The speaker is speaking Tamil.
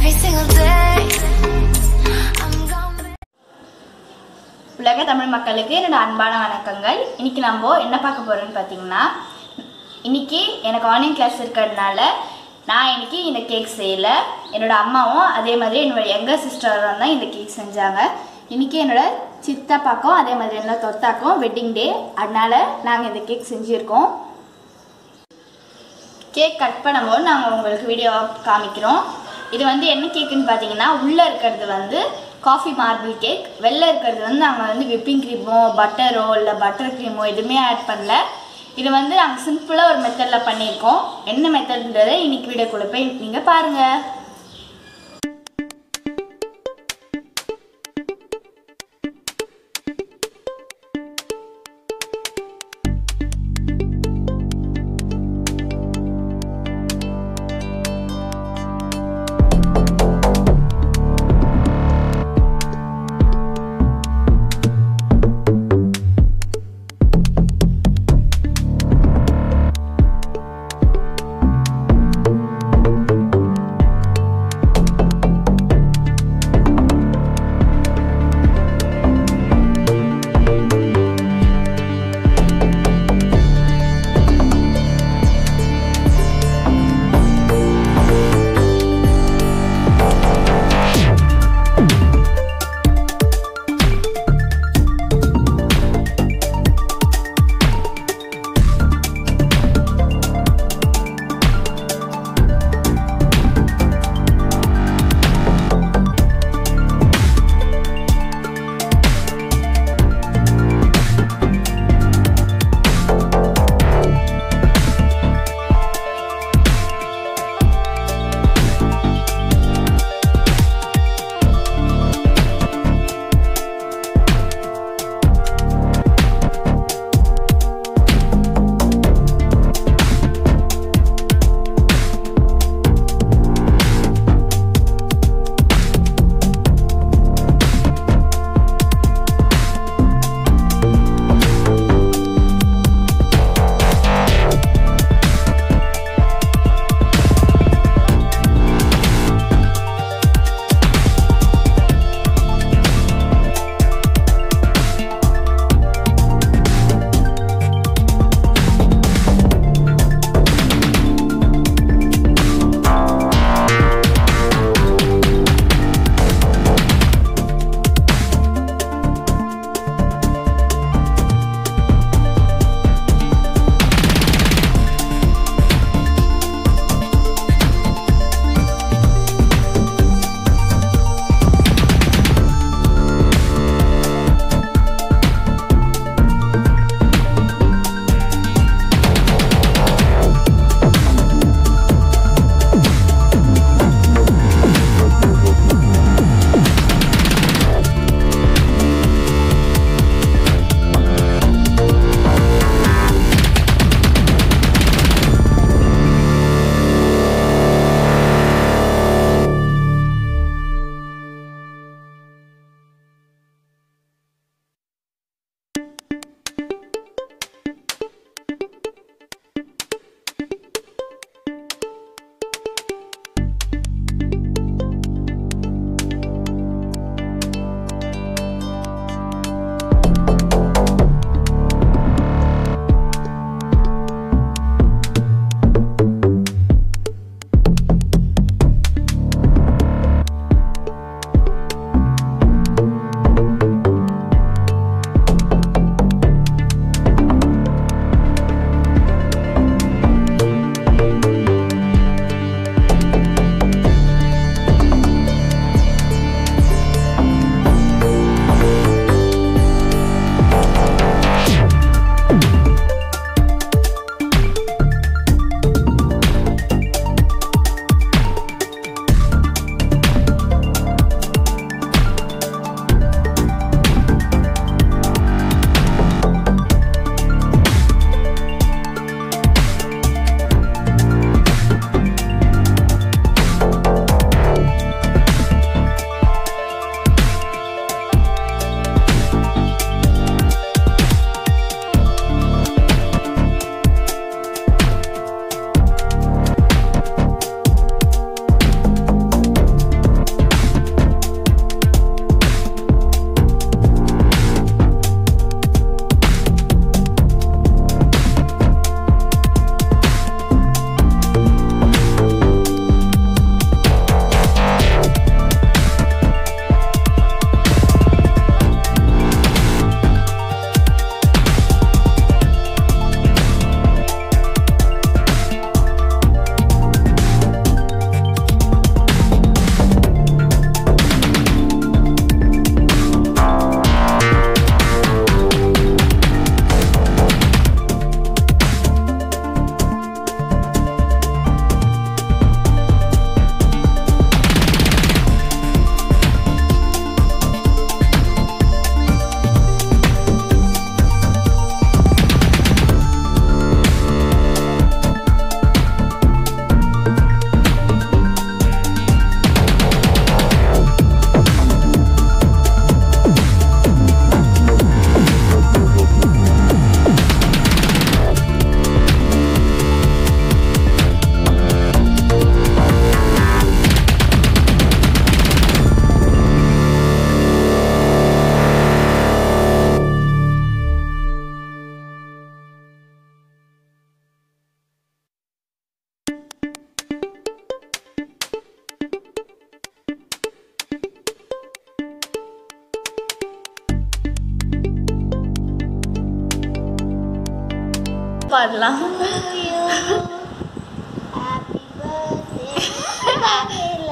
every single day. I'm gonna. உலக தமிழ் மக்களுக்கு என்னோட அன்பான வணக்கங்கள் இன்னைக்கு நம்ம என்ன பார்க்க போறோம்னு பார்த்தீங்கன்னா இன்னைக்கு எனக்கு ஆன்லைன் கிளாஸ் இருக்கிறதுனால நான் இன்னைக்கு இந்த கேக் செய்யல என்னோட அம்மாவும் அதே மாதிரி என்னோட எங்கர் சிஸ்டரும் தான் இந்த கேக் செஞ்சாங்க இன்னைக்கு என்னோட சித்தப்பாக்கும் அதே மாதிரி என்னோட தொத்தாக்கும் வெட்டிங் டே அதனால நாங்கள் இந்த கேக் செஞ்சுருக்கோம் கேக் கட் பண்ணும்போது நாங்கள் உங்களுக்கு வீடியோ காமிக்கிறோம் இது வந்து என்ன கேக்குன்னு பார்த்தீங்கன்னா உள்ளே இருக்கிறது வந்து காஃபி மார்பிள் கேக் வெளில இருக்கிறது வந்து நாங்கள் வந்து விப்பிங் க்ரீமோ பட்டரோ இல்லை பட்டர் க்ரீமோ எதுவுமே ஆட் பண்ணல இது வந்து நாங்கள் சிம்பிளாக ஒரு மெத்தடில் பண்ணியிருக்கோம் என்ன மெத்தட்ன்றதை இன்னைக்கு வீடியோக்குள்ளே போய் நீங்கள் பாருங்கள் பாடலாம் Happy birthday.